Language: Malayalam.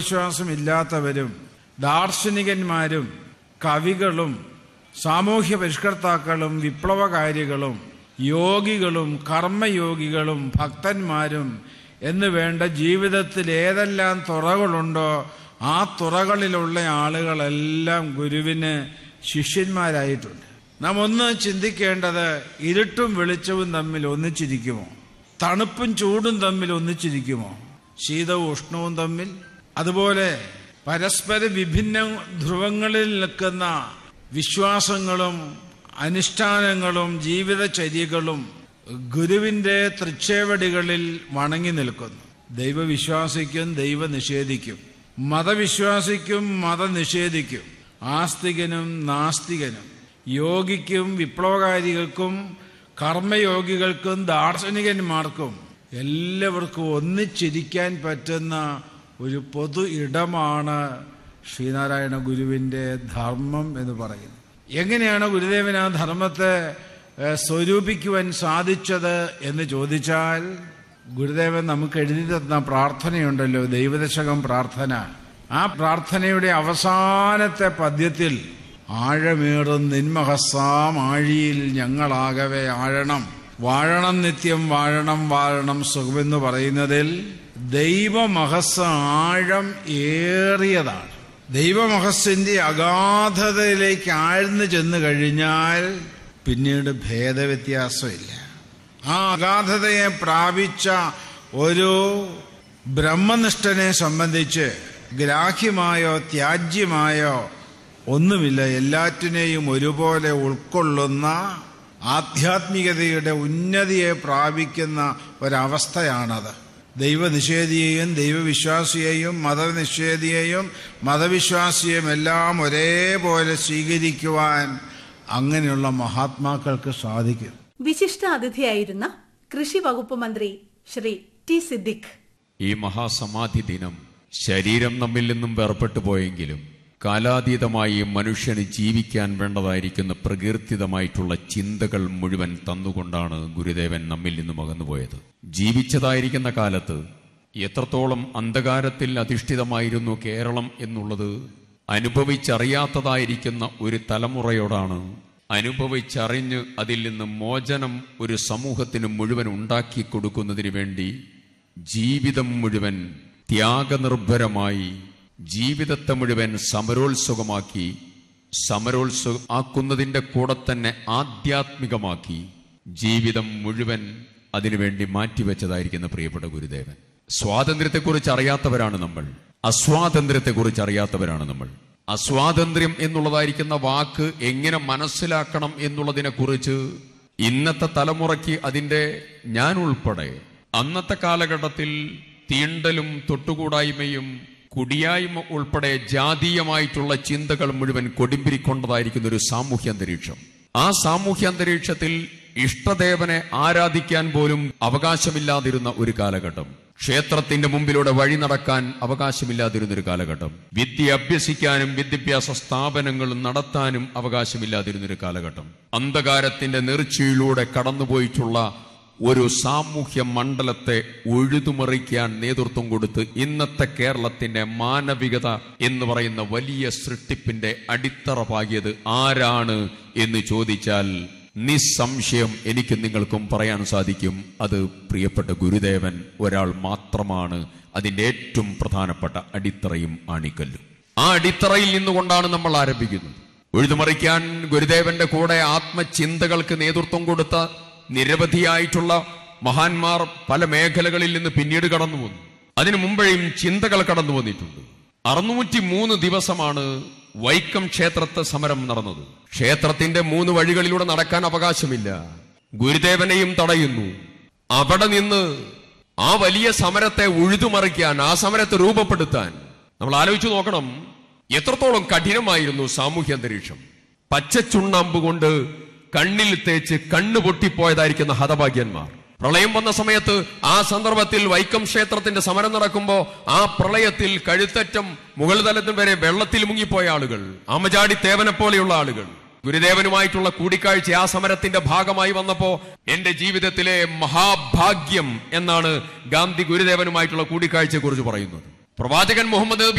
ദൈവവിശ്വാസമില്ലാത്തവരും ദാർശനികന്മാരും കവികളും സാമൂഹ്യ പരിഷ്കർത്താക്കളും വിപ്ലവകാരികളും യോഗികളും കർമ്മയോഗികളും ഭക്തന്മാരും എന്ന് വേണ്ട ജീവിതത്തിൽ ഏതെല്ലാം തുറകളുണ്ടോ ആ തുറകളിലുള്ള ആളുകളെല്ലാം ഗുരുവിന് ശിഷ്യന്മാരായിട്ടുണ്ട് നാം ഒന്ന് ചിന്തിക്കേണ്ടത് ഇരുട്ടും വെളിച്ചവും തമ്മിൽ ഒന്നിച്ചിരിക്കുമോ തണുപ്പും ചൂടും തമ്മിൽ ഒന്നിച്ചിരിക്കുമോ ശീതവും ഉഷ്ണവും തമ്മിൽ അതുപോലെ പരസ്പര വിഭിന്ന ധ്രുവങ്ങളിൽ നിൽക്കുന്ന വിശ്വാസങ്ങളും അനുഷ്ഠാനങ്ങളും ജീവിതചര്യകളും ഗുരുവിന്റെ തൃച്ചേവടികളിൽ വണങ്ങി നിൽക്കുന്നു ദൈവവിശ്വാസിക്കും ദൈവനിഷേധിക്കും മതവിശ്വാസിക്കും മതനിഷേധിക്കും ആസ്തികനും നാസ്തികനും യോഗിക്കും വിപ്ലവകാരികൾക്കും കർമ്മയോഗികൾക്കും ദാർശനികന്മാർക്കും എല്ലാവർക്കും ഒന്നിച്ചിരിക്കാൻ പറ്റുന്ന ഒരു പൊതു ഇടമാണ് ശ്രീനാരായണ ഗുരുവിന്റെ ധർമ്മം എന്ന് പറയുന്നത് എങ്ങനെയാണ് ഗുരുദേവൻ ആ ധർമ്മത്തെ ഏഹ്, സ്വരൂപിക്കുവാൻ സാധിച്ചത് എന്ന് ചോദിച്ചാൽ ഗുരുദേവൻ നമുക്ക് എഴുതി തന്ന പ്രാർത്ഥനയുണ്ടല്ലോ ദൈവദശകം പ്രാർത്ഥന ആ പ്രാർത്ഥനയുടെ അവസാനത്തെ പദ്യത്തിൽ ആഴമേറും നിന്മഹസാം ആഴിയിൽ ഞങ്ങളാകവെ ആഴണം വാഴണം നിത്യം വാഴണം വാഴണം സുഖമെന്ന് പറയുന്നതിൽ ദൈവമഹസ് ആഴം ഏറിയതാണ് ദൈവമഹസ്സിന്റെ അഗാധതയിലേക്ക് ആഴ്ന്നു ചെന്ന് കഴിഞ്ഞാൽ പിന്നീട് ഭേദവ്യത്യാസമില്ല ആ അഗാധതയെ പ്രാപിച്ച ഒരു ബ്രഹ്മനിഷ്ഠനെ സംബന്ധിച്ച് ഗ്രാഹ്യമായോ ത്യാജ്യമായോ ഒന്നുമില്ല എല്ലാറ്റിനെയും ഒരുപോലെ ഉൾക്കൊള്ളുന്ന ആധ്യാത്മികതയുടെ ഉന്നതിയെ പ്രാപിക്കുന്ന ഒരവസ്ഥയാണത് ദൈവനിഷേധിയെയും ദൈവവിശ്വാസിയെയും മതനിഷേധിയെയും മതവിശ്വാസിയെയും എല്ലാം ഒരേപോലെ സ്വീകരിക്കുവാൻ അങ്ങനെയുള്ള മഹാത്മാക്കൾക്ക് സാധിക്കും വിശിഷ്ട അതിഥിയായിരുന്ന കൃഷി വകുപ്പ് മന്ത്രി ശ്രീ ടി സിദ്ദിഖ് ഈ മഹാസമാധി ദിനം ശരീരം നമ്മിൽ നിന്നും വേർപെട്ടു പോയെങ്കിലും കാലാതീതമായി മനുഷ്യന് ജീവിക്കാൻ വേണ്ടതായിരിക്കുന്ന പ്രകീർത്തിതമായിട്ടുള്ള ചിന്തകൾ മുഴുവൻ തന്നുകൊണ്ടാണ് ഗുരുദേവൻ നമ്മിൽ നിന്നും അകന്നുപോയത് ജീവിച്ചതായിരിക്കുന്ന കാലത്ത് എത്രത്തോളം അന്ധകാരത്തിൽ അധിഷ്ഠിതമായിരുന്നു കേരളം എന്നുള്ളത് അനുഭവിച്ചറിയാത്തതായിരിക്കുന്ന ഒരു തലമുറയോടാണ് അനുഭവിച്ചറിഞ്ഞ് അതിൽ നിന്ന് മോചനം ഒരു സമൂഹത്തിന് മുഴുവൻ ഉണ്ടാക്കി കൊടുക്കുന്നതിന് വേണ്ടി ജീവിതം മുഴുവൻ ത്യാഗനിർഭരമായി ജീവിതത്തെ മുഴുവൻ സമരോത്സുകമാക്കി സമരോത്സുകം ആക്കുന്നതിന്റെ കൂടെ തന്നെ ആധ്യാത്മികമാക്കി ജീവിതം മുഴുവൻ അതിനുവേണ്ടി മാറ്റിവെച്ചതായിരിക്കുന്ന പ്രിയപ്പെട്ട ഗുരുദേവൻ സ്വാതന്ത്ര്യത്തെക്കുറിച്ച് അറിയാത്തവരാണ് നമ്മൾ അസ്വാതന്ത്ര്യത്തെക്കുറിച്ച് അറിയാത്തവരാണ് നമ്മൾ അസ്വാതന്ത്ര്യം എന്നുള്ളതായിരിക്കുന്ന വാക്ക് എങ്ങനെ മനസ്സിലാക്കണം എന്നുള്ളതിനെ കുറിച്ച് ഇന്നത്തെ തലമുറയ്ക്ക് അതിന്റെ ഞാൻ ഉൾപ്പെടെ അന്നത്തെ കാലഘട്ടത്തിൽ തീണ്ടലും തൊട്ടുകൂടായ്മയും കുടിയായ്മ ഉൾപ്പെടെ ജാതീയമായിട്ടുള്ള ചിന്തകൾ മുഴുവൻ കൊടുമ്പിരിക്കൊണ്ടതായിരിക്കുന്ന ഒരു സാമൂഹ്യ അന്തരീക്ഷം ആ സാമൂഹ്യ അന്തരീക്ഷത്തിൽ ഇഷ്ടദേവനെ ആരാധിക്കാൻ പോലും അവകാശമില്ലാതിരുന്ന ഒരു കാലഘട്ടം ക്ഷേത്രത്തിന്റെ മുമ്പിലൂടെ വഴി നടക്കാൻ അവകാശമില്ലാതിരുന്ന ഒരു കാലഘട്ടം വിദ്യ അഭ്യസിക്കാനും വിദ്യാഭ്യാസ സ്ഥാപനങ്ങൾ നടത്താനും അവകാശമില്ലാതിരുന്ന ഒരു കാലഘട്ടം അന്ധകാരത്തിന്റെ നീർച്ചയിലൂടെ കടന്നുപോയിട്ടുള്ള ഒരു സാമൂഹ്യ മണ്ഡലത്തെ ഉഴുതുമറിക്കാൻ നേതൃത്വം കൊടുത്ത് ഇന്നത്തെ കേരളത്തിന്റെ മാനവികത എന്ന് പറയുന്ന വലിയ സൃഷ്ടിപ്പിന്റെ അടിത്തറ പാകിയത് ആരാണ് എന്ന് ചോദിച്ചാൽ നിസ്സംശയം എനിക്ക് നിങ്ങൾക്കും പറയാൻ സാധിക്കും അത് പ്രിയപ്പെട്ട ഗുരുദേവൻ ഒരാൾ മാത്രമാണ് അതിന്റെ ഏറ്റവും പ്രധാനപ്പെട്ട അടിത്തറയും ആണിക്കല്ലും ആ അടിത്തറയിൽ നിന്നുകൊണ്ടാണ് നമ്മൾ ആരംഭിക്കുന്നത് ഉഴുതുമറിക്കാൻ ഗുരുദേവന്റെ കൂടെ ആത്മചിന്തകൾക്ക് നേതൃത്വം കൊടുത്ത നിരവധിയായിട്ടുള്ള മഹാന്മാർ പല മേഖലകളിൽ നിന്ന് പിന്നീട് കടന്നു വന്നു അതിനു മുമ്പേയും ചിന്തകൾ കടന്നു വന്നിട്ടുണ്ട് അറുന്നൂറ്റി മൂന്ന് ദിവസമാണ് വൈക്കം ക്ഷേത്രത്തെ സമരം നടന്നത് ക്ഷേത്രത്തിന്റെ മൂന്ന് വഴികളിലൂടെ നടക്കാൻ അവകാശമില്ല ഗുരുദേവനെയും തടയുന്നു അവിടെ നിന്ന് ആ വലിയ സമരത്തെ ഉഴുതുമറിക്കാൻ ആ സമരത്തെ രൂപപ്പെടുത്താൻ നമ്മൾ ആലോചിച്ചു നോക്കണം എത്രത്തോളം കഠിനമായിരുന്നു സാമൂഹ്യ അന്തരീക്ഷം പച്ച ചുണ്ണാമ്പ് കൊണ്ട് കണ്ണിൽ തേച്ച് കണ്ണു പൊട്ടിപ്പോയതായിരിക്കുന്ന ഹതഭാഗ്യന്മാർ പ്രളയം വന്ന സമയത്ത് ആ സന്ദർഭത്തിൽ വൈക്കം ക്ഷേത്രത്തിന്റെ സമരം നടക്കുമ്പോ ആ പ്രളയത്തിൽ കഴുത്തറ്റം മുകൾ തലത്തിൽ വരെ വെള്ളത്തിൽ മുങ്ങിപ്പോയ ആളുകൾ ആമചാടി തേവനെ പോലെയുള്ള ആളുകൾ ഗുരുദേവനുമായിട്ടുള്ള കൂടിക്കാഴ്ച ആ സമരത്തിന്റെ ഭാഗമായി വന്നപ്പോ എന്റെ ജീവിതത്തിലെ മഹാഭാഗ്യം എന്നാണ് ഗാന്ധി ഗുരുദേവനുമായിട്ടുള്ള കൂടിക്കാഴ്ചയെ കുറിച്ച് പറയുന്നത് പ്രവാചകൻ മുഹമ്മദ് നബി